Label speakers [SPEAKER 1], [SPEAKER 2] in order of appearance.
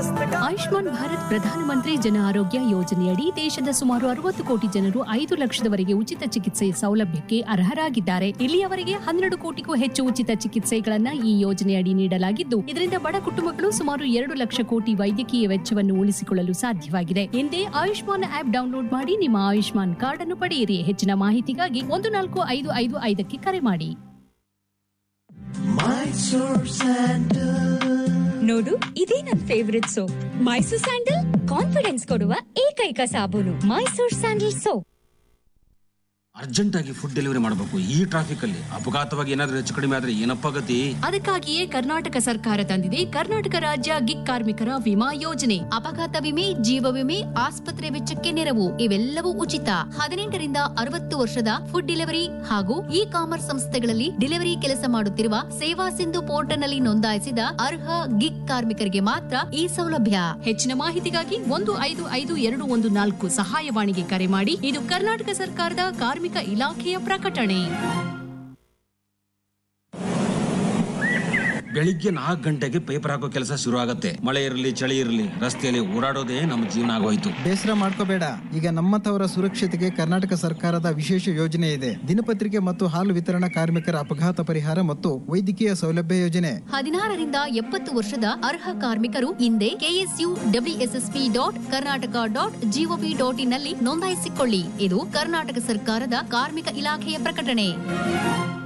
[SPEAKER 1] ಆಯುಷ್ಮಾನ್ ಭಾರತ್ ಪ್ರಧಾನಮಂತ್ರಿ ಜನ ಆರೋಗ್ಯ ಯೋಜನೆಯಡಿ ದೇಶದ ಸುಮಾರು ಅರವತ್ತು ಕೋಟಿ ಜನರು ಐದು ಲಕ್ಷದವರೆಗೆ ಉಚಿತ ಚಿಕಿತ್ಸೆ ಸೌಲಭ್ಯಕ್ಕೆ ಅರ್ಹರಾಗಿದ್ದಾರೆ ಇಲ್ಲಿಯವರೆಗೆ ಹನ್ನೆರಡು ಕೋಟಿಗೂ ಹೆಚ್ಚು ಉಚಿತ ಚಿಕಿತ್ಸೆಗಳನ್ನ ಈ ಯೋಜನೆಯಡಿ ನೀಡಲಾಗಿದ್ದು ಇದರಿಂದ ಬಡ ಕುಟುಂಬಗಳು ಸುಮಾರು ಎರಡು ಲಕ್ಷ ಕೋಟಿ ವೈದ್ಯಕೀಯ ವೆಚ್ಚವನ್ನು ಉಳಿಸಿಕೊಳ್ಳಲು ಸಾಧ್ಯವಾಗಿದೆ ಹಿಂದೆ ಆಯುಷ್ಮಾನ್ ಆಪ್ ಡೌನ್ಲೋಡ್ ಮಾಡಿ ನಿಮ್ಮ ಆಯುಷ್ಮಾನ್ ಕಾರ್ಡ್ ಅನ್ನು ಪಡೆಯಿರಿ ಹೆಚ್ಚಿನ ಮಾಹಿತಿಗಾಗಿ ಒಂದು ನಾಲ್ಕು ಐದು ಐದು ಐದಕ್ಕೆ ಕರೆ ಮಾಡಿ
[SPEAKER 2] ನೋಡು ಇದೇ ನನ್ favourite soap Mysore sandal confidence ಕೊಡುವ ಏಕೈಕ ಸಾಬೂನು ಮೈಸೂರ್ ಸ್ಯಾಂಡಲ್ ಸೋಪ್
[SPEAKER 3] ಅರ್ಜೆಂಟ್ ಆಗಿ ಫುಡ್ ಡೆಲಿವರಿ ಮಾಡಬೇಕು ಈ ಟ್ರಾಫಿಕ್ ಅಲ್ಲಿ ಅಪಘಾತವಾಗಿ ಏನಾದ್ರೂ ಹೆಚ್ಚು ಕಡಿಮೆ ಆದ್ರೆ ಏನಪ್ಪ ಗತಿ
[SPEAKER 1] ಅದಕ್ಕಾಗಿಯೇ ಕರ್ನಾಟಕ ಸರ್ಕಾರ ತಂದಿದೆ ಕರ್ನಾಟಕ ರಾಜ್ಯ ಗಿಗ್ ಕಾರ್ಮಿಕರ ವಿಮಾ ಯೋಜನೆ ಅಪಘಾತ ವಿಮೆ ಜೀವ ವಿಮೆ ಆಸ್ಪತ್ರೆ ವೆಚ್ಚಕ್ಕೆ ನೆರವು ಇವೆಲ್ಲವೂ ಉಚಿತ ಹದಿನೆಂಟರಿಂದ ಅರವತ್ತು ವರ್ಷದ ಫುಡ್ ಡೆಲಿವರಿ ಹಾಗೂ ಇ ಕಾಮರ್ಸ್ ಸಂಸ್ಥೆಗಳಲ್ಲಿ ಡೆಲಿವರಿ ಕೆಲಸ ಮಾಡುತ್ತಿರುವ ಸೇವಾ ಸಿಂಧು ಪೋರ್ಟಲ್ನಲ್ಲಿ ನೋಂದಾಯಿಸಿದ ಅರ್ಹ ಗಿಗ್ ಕಾರ್ಮಿಕರಿಗೆ ಮಾತ್ರ ಈ ಸೌಲಭ್ಯ ಹೆಚ್ಚಿನ ಮಾಹಿತಿಗಾಗಿ ಒಂದು ಐದು ಐದು ಎರಡು ಒಂದು ನಾಲ್ಕು ಸಹಾಯವಾಣಿಗೆ ಕರೆ ಮಾಡಿ ಇದು ಕರ್ನಾಟಕ ಸರ್ಕಾರದ ಕಾರ್ಮಿಕ ಇಲಾಖೆಯ ಪ್ರಕಟಣೆ
[SPEAKER 3] ಬೆಳಿಗ್ಗೆ ನಾಲ್ಕು ಗಂಟೆಗೆ ಪೇಪರ್ ಹಾಕೋ ಕೆಲಸ ಶುರು ಆಗತ್ತೆ ಮಳೆ ಇರಲಿ ಚಳಿ ಇರಲಿ ರಸ್ತೆಯಲ್ಲಿ ಓಡಾಡೋದೇ ನಮ್ಮ ಜೀವನ ಆಗೋಯ್ತು
[SPEAKER 4] ಬೇಸರ ಮಾಡ್ಕೋಬೇಡ ಈಗ ನಮ್ಮಂಥವರ ಸುರಕ್ಷತೆಗೆ ಕರ್ನಾಟಕ ಸರ್ಕಾರದ ವಿಶೇಷ ಯೋಜನೆ ಇದೆ ದಿನಪತ್ರಿಕೆ ಮತ್ತು ಹಾಲು ವಿತರಣಾ ಕಾರ್ಮಿಕರ ಅಪಘಾತ ಪರಿಹಾರ ಮತ್ತು ವೈದ್ಯಕೀಯ ಸೌಲಭ್ಯ ಯೋಜನೆ
[SPEAKER 1] ಹದಿನಾರರಿಂದ ಎಪ್ಪತ್ತು ವರ್ಷದ ಅರ್ಹ ಕಾರ್ಮಿಕರು ಹಿಂದೆ KSU WSSP dot Karnataka dot GOV dot in ನಲ್ಲಿ ನೋಂದಾಯಿಸಿಕೊಳ್ಳಿ ಇದು ಕರ್ನಾಟಕ ಸರ್ಕಾರದ ಕಾರ್ಮಿಕ ಇಲಾಖೆಯ ಪ್ರಕಟಣೆ